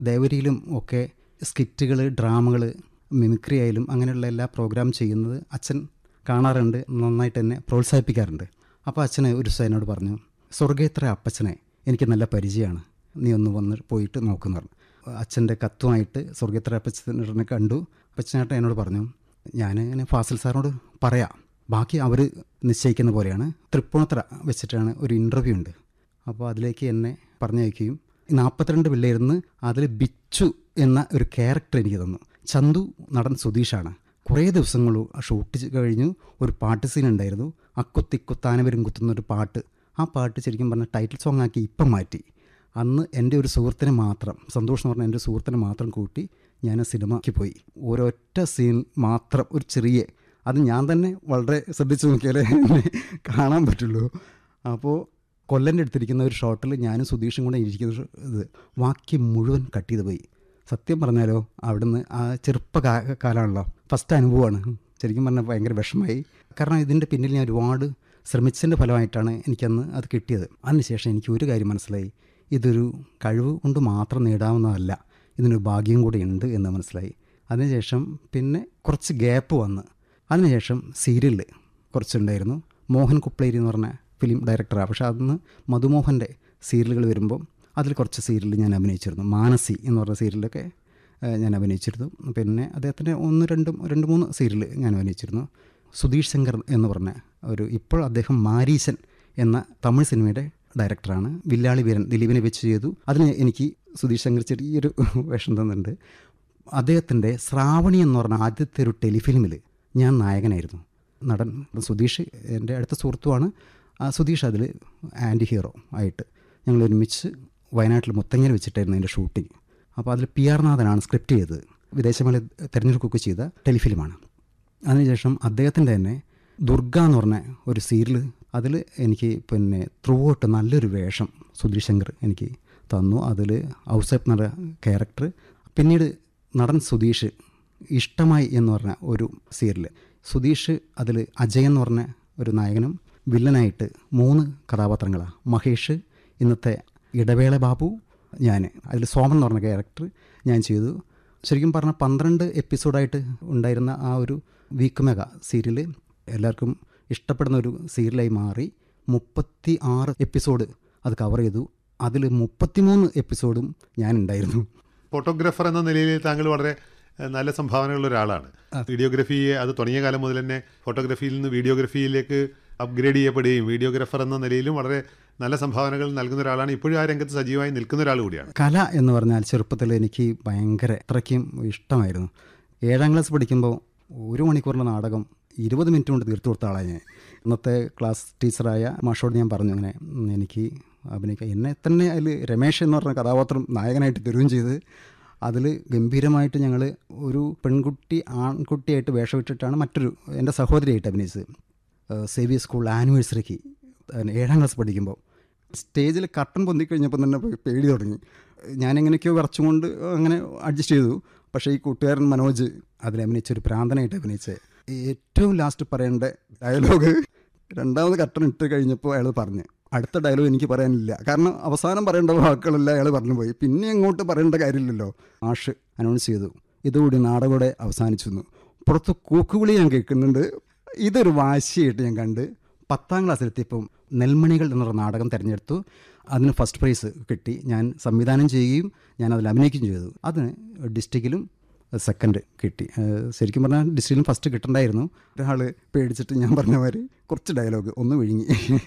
ദേവരിയിലും ഒക്കെ സ്കിറ്റുകൾ ഡ്രാമകൾ മിമിക്രി ആയാലും അങ്ങനെയുള്ള എല്ലാ പ്രോഗ്രാം ചെയ്യുന്നത് അച്ഛൻ കാണാറുണ്ട് നന്നായിട്ട് എന്നെ പ്രോത്സാഹിപ്പിക്കാറുണ്ട് അപ്പോൾ അച്ഛനെ ഒരു ദിവസം എന്നോട് പറഞ്ഞു സ്വർഗേത്ര അപ്പച്ചനെ എനിക്ക് നല്ല പരിചയമാണ് നീ ഒന്ന് വന്ന് പോയിട്ട് നോക്കുന്നു പറഞ്ഞു അച്ഛൻ്റെ കത്തുമായിട്ട് സ്വർഗേത്ര അപ്പച്ചനെ കണ്ടു അപ്പച്ചനായിട്ട് എന്നോട് പറഞ്ഞു ഞാൻ ഇങ്ങനെ ഫാസിൽ സാറിനോട് പറയാം ബാക്കി അവർ നിശ്ചയിക്കുന്ന പോലെയാണ് തൃപ്പൂണിത്തറ വെച്ചിട്ടാണ് ഒരു ഇൻ്റർവ്യൂ ഉണ്ട് അപ്പോൾ അതിലേക്ക് എന്നെ പറഞ്ഞയക്കുകയും നാൽപ്പത്തിരണ്ട് പിള്ളേരുന്ന് അതിൽ ബിച്ചു എന്ന ഒരു ക്യാരക്ടർ എനിക്ക് തന്നു ചന്തു നടൻ സുധീഷാണ് കുറേ ദിവസങ്ങൾ ഷൂട്ട് കഴിഞ്ഞു ഒരു പാട്ട് സീൻ ഉണ്ടായിരുന്നു അക്കുത്തിക്കുത്താനവരും കുത്തുന്ന ഒരു പാട്ട് ആ പാട്ട് ശരിക്കും പറഞ്ഞാൽ ടൈറ്റിൽ സോങ് ആക്കി ഇപ്പം മാറ്റി അന്ന് എൻ്റെ ഒരു സുഹൃത്തിനെ മാത്രം സന്തോഷം എന്ന് പറഞ്ഞ എൻ്റെ സുഹൃത്തിനെ മാത്രം കൂട്ടി ഞാൻ ആ സിനിമയ്ക്ക് പോയി ഒരൊറ്റ സീൻ മാത്രം ഒരു ചെറിയ അത് ഞാൻ തന്നെ വളരെ ശ്രദ്ധിച്ചു നോക്കിയാലേ എന്നെ കാണാൻ പറ്റുള്ളൂ അപ്പോൾ കൊല്ലൻ്റെ അടുത്തിരിക്കുന്ന ഒരു ഷോട്ടിൽ ഞാനും സുധീഷും കൂടെ ഇരിക്കുന്ന ഇത് ബാക്കി മുഴുവൻ കട്ട് ചെയ്ത് പോയി സത്യം പറഞ്ഞാലോ അവിടുന്ന് ആ ചെറുപ്പ കാ- കാലമാണല്ലോ ഫസ്റ്റ് അനുഭവമാണ് ശരിക്കും പറഞ്ഞാൽ ഭയങ്കര വിഷമമായി കാരണം ഇതിൻ്റെ പിന്നിൽ ഞാൻ ഒരുപാട് ശ്രമിച്ചതിൻ്റെ ഫലമായിട്ടാണ് എനിക്കന്ന് അത് കിട്ടിയത് അതിനുശേഷം എനിക്ക് ഒരു കാര്യം മനസ്സിലായി ഇതൊരു കഴിവ് കൊണ്ട് മാത്രം നേടാവുന്നതല്ല ഇതിനൊരു ഭാഗ്യം കൂടി ഉണ്ട് എന്ന് മനസ്സിലായി അതിനുശേഷം പിന്നെ കുറച്ച് ഗ്യാപ്പ് വന്ന് അതിനുശേഷം സീരിയലിൽ കുറച്ചുണ്ടായിരുന്നു മോഹൻ കുപ്ലേരി എന്ന് പറഞ്ഞ ഫിലിം ഡയറക്ടറാണ് പക്ഷേ അന്ന് മധുമോഹൻ്റെ സീരിയലുകൾ വരുമ്പോൾ അതിൽ കുറച്ച് സീരിയലിൽ ഞാൻ അഭിനയിച്ചിരുന്നു മാനസി എന്ന് പറഞ്ഞ സീരിയലൊക്കെ ഏഹ്, ഞാൻ അഭിനയിച്ചിരുന്നു പിന്നെ അദ്ദേഹത്തിൻ്റെ ഒന്ന് രണ്ടും രണ്ട് മൂന്ന് സീരിയൽ ഞാൻ അഭിനയിച്ചിരുന്നു സുധീഷ് ശങ്കർ എന്ന് പറഞ്ഞ ഒരു ഇപ്പോൾ അദ്ദേഹം മാരീശൻ എന്ന തമിഴ് സിനിമയുടെ ഡയറക്ടറാണ് വില്ലാളി വീരൻ ദിലീപിനെ വെച്ച് ചെയ്തു അതിന് എനിക്ക് സുധീഷ് ശങ്കർ ചെറിയൊരു വേഷം തന്നിട്ടുണ്ട് അദ്ദേഹത്തിൻ്റെ ശ്രാവണി എന്ന് പറഞ്ഞ ആദ്യത്തെ ഒരു ടെലിഫിലിമിൽ ഞാൻ നായകനായിരുന്നു നടൻ സുധീഷ് എൻ്റെ അടുത്ത സുഹൃത്തുമാണ് ആ സുധീഷ് അതിൽ ആൻറ്റി ഹീറോ ആയിട്ട് ഞങ്ങൾ ഒരുമിച്ച് വയനാട്ടിൽ മുത്തങ്ങയിൽ വെച്ചിട്ടായിരുന്നു എൻ്റെ ഷൂട്ടിങ് അപ്പോൾ അതിൽ പി ആർ നാഥനാണ് സ്ക്രിപ്റ്റ് ചെയ്തത് വിദേശമേള തിരഞ്ഞെടുക്കുകയൊക്കെ ചെയ്ത ടെലിഫിലിമാണ് അതിനുശേഷം അദ്ദേഹത്തിൻ്റെ തന്നെ ദുർഗ എന്ന് പറഞ്ഞ ഒരു സീരിയൽ അതിൽ എനിക്ക് പിന്നെ ത്രൂ ഔട്ട് നല്ലൊരു വേഷം സുധീഷ് ശങ്കർ എനിക്ക് തന്നു അതിൽ ഔസഫ് എന്ന ക്യാരക്ടർ പിന്നീട് നടൻ സുധീഷ് ഇഷ്ടമായി എന്ന് പറഞ്ഞ ഒരു സീരിയൽ സുധീഷ് അതിൽ അജയ് എന്ന് പറഞ്ഞ ഒരു നായകനും വില്ലനായിട്ട് മൂന്ന് കഥാപാത്രങ്ങളാണ് മഹേഷ് ഇന്നത്തെ ഇടവേള ബാബു ഞാൻ അതിൽ സോമൻ എന്ന് പറഞ്ഞ ക്യാരക്ടർ ഞാൻ ചെയ്തു ശരിക്കും പറഞ്ഞാൽ പന്ത്രണ്ട് എപ്പിസോഡായിട്ട് ഉണ്ടായിരുന്ന ആ ഒരു വീക്ക് മെഗ സീരിയൽ എല്ലാവർക്കും ഇഷ്ടപ്പെടുന്ന ഒരു സീരിയലായി മാറി മുപ്പത്തി ആറ് എപ്പിസോഡ് അത് കവർ ചെയ്തു അതിൽ മുപ്പത്തിമൂന്ന് എപ്പിസോഡും ഞാൻ ഉണ്ടായിരുന്നു ഫോട്ടോഗ്രാഫർ എന്ന നിലയിൽ താങ്കൾ വളരെ ഏഹ്, നല്ല സംഭാവനകളുള്ള ഒരാളാണ് വീഡിയോഗ്രഫിയെ അത് തുടങ്ങിയ കാലം മുതൽ തന്നെ ഫോട്ടോഗ്രാഫിയിൽ നിന്ന് വീഡിയോഗ്രഫിയിലേക്ക് അപ്ഗ്രേഡ് ചെയ്യപ്പെടുകയും വീഡിയോഗ്രാഫർ എന്ന നിലയിലും വളരെ നല്ല സംഭാവനകൾ നൽകുന്ന ഒരാളാണ് ഇപ്പോഴും ആ രംഗത്ത് സജീവമായി നിൽക്കുന്ന ഒരാൾ കൂടിയാണ് കല എന്ന് പറഞ്ഞാൽ ചെറുപ്പത്തിൽ എനിക്ക് ഭയങ്കര അത്രയ്ക്കും ഇഷ്ടമായിരുന്നു ഏഴാം ക്ലാസ് പഠിക്കുമ്പോൾ ഒരു മണിക്കൂറിൻ്റെ നാടകം ഇരുപത് മിനിറ്റ് കൊണ്ട് തീർത്തു കൊടുത്ത ആളാണ് ഞാൻ ഇന്നത്തെ ക്ലാസ് ടീച്ചറായ മാഷോട് ഞാൻ പറഞ്ഞു അങ്ങനെ ഉം, എനിക്ക് അഭിനയിക്കാം എന്നെ തന്നെ അതിൽ രമേശ് എന്ന് പറഞ്ഞ കഥാപാത്രം നായകനായിട്ട് തരുകയും ചെയ്ത് അതിൽ ഗംഭീരമായിട്ട് ഞങ്ങൾ ഒരു പെൺകുട്ടി ആൺകുട്ടിയായിട്ട് വേഷമിട്ടിട്ടാണ് മറ്റൊരു എൻ്റെ സഹോദരിയായിട്ട് അഭിനയിച്ചത് സേവിയ സ്കൂൾ ആനിവേഴ്സറിക്ക് ഏഴാം ക്ലാസ് പഠിക്കുമ്പോൾ സ്റ്റേജിൽ കട്ടൻ പൊന്തിക്കഴിഞ്ഞപ്പോൾ തന്നെ പേ- പേടി തുടങ്ങി ഞാനെങ്ങനെയൊക്കെയോ വിറച്ചുകൊണ്ട് അങ്ങനെ അഡ്ജസ്റ്റ് ചെയ്തു പക്ഷേ ഈ കൂട്ടുകാരൻ മനോജ് അതിൽ അഭിനയിച്ചൊരു പ്രാന്തനായിട്ട് അഭിനയിച്ച് ഏറ്റവും ലാസ്റ്റ് പറയേണ്ട ഡയലോഗ് രണ്ടാമത് കട്ടൻ ഇട്ട് കഴിഞ്ഞപ്പോൾ അയാൾ പറഞ്ഞു അടുത്ത ഡയലോഗ് എനിക്ക് പറയാനില്ല കാരണം അവസാനം പറയേണ്ട വാക്കുകളെല്ലാം അയാൾ പറഞ്ഞു പോയി പിന്നെ അങ്ങോട്ട് പറയേണ്ട കാര്യമില്ലല്ലോ ആഷ് അനൗൺസ് ചെയ്തു ഇതുകൂടി നാടകോടെ അവസാനിച്ചു പുറത്ത് കൂക്കുവിളി ഞാൻ കേൾക്കുന്നുണ്ട് ഇതൊരു വാശിയായിട്ട് ഞാൻ കണ്ട് പത്താം ക്ലാസ്സിലെത്തിയപ്പം നെൽമണികൾ എന്നൊരു നാടകം തിരഞ്ഞെടുത്തു അതിന് ഫസ്റ്റ് പ്രൈസ് കിട്ടി ഞാൻ സംവിധാനം ചെയ്യുകയും ഞാൻ അതിൽ അഭിനയിക്കുകയും ചെയ്തു അതിന് ഡിസ്ട്രിക്റ്റിലും സെക്കൻഡ് കിട്ടി ഏഹ് ശരിക്കും പറഞ്ഞാൽ ഡിസ്ട്രിക്റ്റിലും ഫസ്റ്റ് കിട്ടണ്ടായിരുന്നു ഒരാൾ പേടിച്ചിട്ട് ഞാൻ പറഞ്ഞ മാതിരി കുറച്ച് ഡയലോഗ് ഒന്ന് വിഴുങ്ങി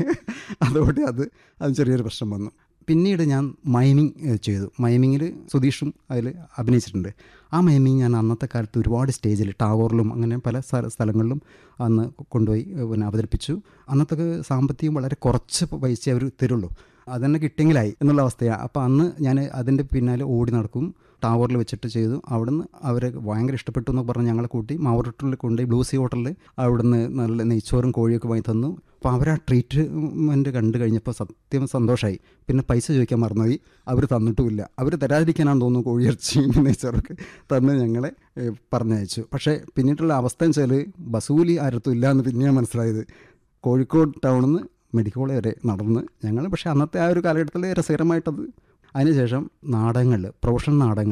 അതോടെ അത് അത് ചെറിയൊരു പ്രശ്നം വന്നു പിന്നീട് ഞാൻ മൈമിങ് ഏഹ്, ചെയ്തു മൈമിങ്ങിൽ സുധീഷും അതിൽ അഭിനയിച്ചിട്ടുണ്ട് ആ മൈമിങ് ഞാൻ അന്നത്തെ കാലത്ത് ഒരുപാട് സ്റ്റേജിൽ ടാഗോറിലും അങ്ങനെ പല സ്ഥല സ്ഥലങ്ങളിലും അന്ന് കൊണ്ടുപോയി ഏഹ്, പിന്നെ അവതരിപ്പിച്ചു അന്നത്തെ സാമ്പത്തികം വളരെ കുറച്ച് പൈസ അവർ തരുള്ളൂ അതന്നെ കിട്ടിയെങ്കിലായി എന്നുള്ള അവസ്ഥയാണ് അപ്പോൾ അന്ന് ഞാൻ അതിൻ്റെ പിന്നാലെ ഓടി നടക്കും ടവറിൽ വെച്ചിട്ട് ചെയ്തു അവിടുന്ന് അവരെ ഭയങ്കര ഇഷ്ടപ്പെട്ടു എന്നൊക്കെ പറഞ്ഞ് ഞങ്ങളെ കൂട്ടി മാവൂർ കൊണ്ടുപോയി ബ്ലൂസി ഹോട്ടലിൽ അവിടുന്ന് നല്ല നെയ്ച്ചോറും കോഴിയൊക്കെ വാങ്ങി തന്നു അപ്പോൾ അവർ ആ ട്രീറ്റ്മെൻറ്റ് കണ്ടു കഴിഞ്ഞപ്പോൾ സത്യം സന്തോഷമായി പിന്നെ പൈസ ചോദിക്കാൻ മറന്നുപോയി അവർ തന്നിട്ടുമില്ല അവർ തരാതിരിക്കാനാണെന്ന് തോന്നുന്നു കോഴിയിറച്ചി നെയ്ച്ചോറൊക്കെ തന്ന് ഞങ്ങളെ ഏഹ്, പറഞ്ഞയച്ചു പക്ഷേ പിന്നീടുള്ള അവസ്ഥ എന്ന് വെച്ചാൽ ബസൂലി ആരത്തും ഇല്ല എന്ന് പിന്നെയാണ് മനസ്സിലായത് കോഴിക്കോട് ടൗണിൽ നിന്ന് മെഡിക്കൽ കോളേജ് വരെ നടന്ന് ഞങ്ങൾ പക്ഷേ അന്നത്തെ ആ ഒരു കാലഘട്ടത്തിൽ രസകരമായിട്ടത് അതിനുശേഷം നാടകങ്ങളിൽ പ്രൊഫഷണൽ നാടകങ്ങൾ